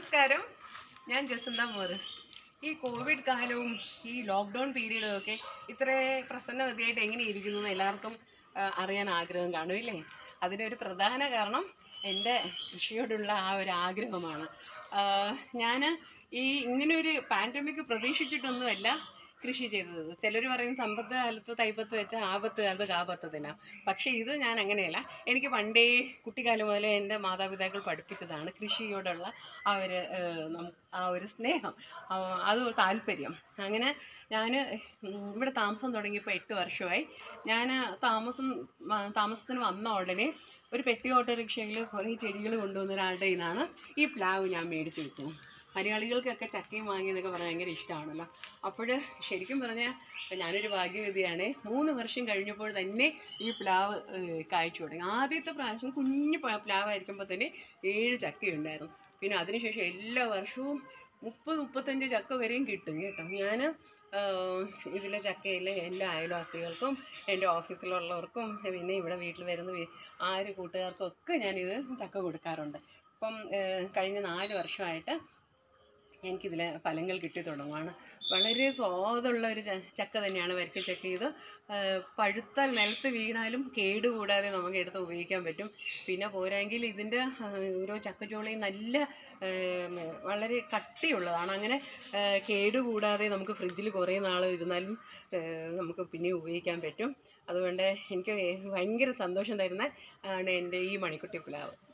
നമസ്കാരം ഞാൻ ജസന്ത മോറിസ് ഈ കോവിഡ് കാലവും ഈ ലോക്ക്ഡൗൺ പീരീഡും ഒക്കെ ഇത്ര പ്രസന്നവതിയായിട്ട് എങ്ങനെ ഇരിക്കുന്നു എന്ന് എല്ലാവർക്കും ആ, അറിയാൻ ആഗ്രഹം കാണുമില്ലേ അതിനൊരു പ്രധാന കാരണം എൻ്റെ കൃഷിയോടുള്ള ആ ഒരു ആഗ്രഹമാണ് ഞാൻ ഈ ഇങ്ങനൊരു പാൻഡമിക് പ്രതീക്ഷിച്ചിട്ടൊന്നുമല്ല കൃഷി ചെയ്തത് ചിലർ പറയും സമ്പത്ത് കാലത്ത് തൈപ്പത്ത് വെച്ച ആപത്ത് കാലത്ത് കാപത്തതിന പക്ഷേ ഇത് ഞാൻ അങ്ങനെയല്ല എനിക്ക് പണ്ടേ കുട്ടിക്കാലം മുതലേ എൻ്റെ മാതാപിതാക്കൾ പഠിപ്പിച്ചതാണ് കൃഷിയോടുള്ള ആ ഒരു ഏഹ്, നം- ആ ഒരു സ്നേഹം ആ, അത് ഒരു താല്പര്യം അങ്ങനെ ഞാൻ ഇവിടെ താമസം തുടങ്ങിയപ്പോൾ എട്ട് വർഷമായി ഞാൻ താമസം വ- താമസത്തിന് വന്ന ഉടനെ ഒരു പെട്ടി ഓട്ടോറിക്ഷയിൽ കുറേ ചെടികൾ കൊണ്ടുവന്ന ഒരാളുടെ നിന്നാണ് ഈ പ്ലാവ് ഞാൻ മേടിച്ച് വെക്കുന്നത് മലയാളികൾക്കൊക്കെ ചക്കയും മാങ്ങിയെന്നൊക്കെ പറയാൻ ഭയങ്കര ഇഷ്ടമാണല്ലോ അപ്പോൾ ശരിക്കും പറഞ്ഞാൽ ഞാനൊരു ഭാഗ്യവതിയാണ് മൂന്ന് വർഷം കഴിഞ്ഞപ്പോൾ തന്നെ ഈ പ്ലാവ് ഏഹ്, കായ്ച്ചു തുടങ്ങി ആദ്യത്തെ പ്രാവശ്യം കുഞ്ഞു പ- പ്ലാവായിരിക്കുമ്പോൾ തന്നെ ഏഴ് ചക്കയുണ്ടായിരുന്നു പിന്നെ അതിനുശേഷം എല്ലാ വർഷവും മുപ്പത് മുപ്പത്തഞ്ച് ചക്ക വരെയും കിട്ടും കേട്ടോ ഞാൻ ഇതിലെ ചക്കയിലെ എല്ലാ അയൽവാസികൾക്കും എൻ്റെ ഓഫീസിലുള്ളവർക്കും പിന്നെ ഇവിടെ വീട്ടിൽ വരുന്ന വി- ആര് കൂട്ടുകാർക്കും ഒക്കെ ഞാനിത് ചക്ക കൊടുക്കാറുണ്ട് ഇപ്പം ഏഹ്, കഴിഞ്ഞ നാല് വർഷമായിട്ട് എനിക്കിതിൽ ഫലങ്ങൾ കിട്ടി തുടങ്ങുവാണ് വളരെ സ്വാദുള്ള ഒരു ച- ചക്ക തന്നെയാണ് വരിക്കച്ചക്ക ഇത് ആ, പഴുത്താൽ നിലത്ത് വീണാലും കേടുകൂടാതെ നമുക്ക് എടുത്ത് ഉപയോഗിക്കാൻ പറ്റും പിന്നെ പോരാങ്കിൽ ഇതിൻ്റെ ആ, ഓരോ ചക്കച്ചോളയും നല്ല ആ, വളരെ കട്ടിയുള്ളതാണ് അങ്ങനെ ആ, കേടുകൂടാതെ നമുക്ക് ഫ്രിഡ്ജിൽ കുറേ നാൾ ഇരുന്നാലും ആ, നമുക്ക് പിന്നെ ഉപയോഗിക്കാൻ പറ്റും അതുകൊണ്ട് എനിക്ക് ഭയങ്കര സന്തോഷം തരുന്ന ആണ് എൻ്റെ ഈ മണിക്കുട്ടി പ്ലാവ്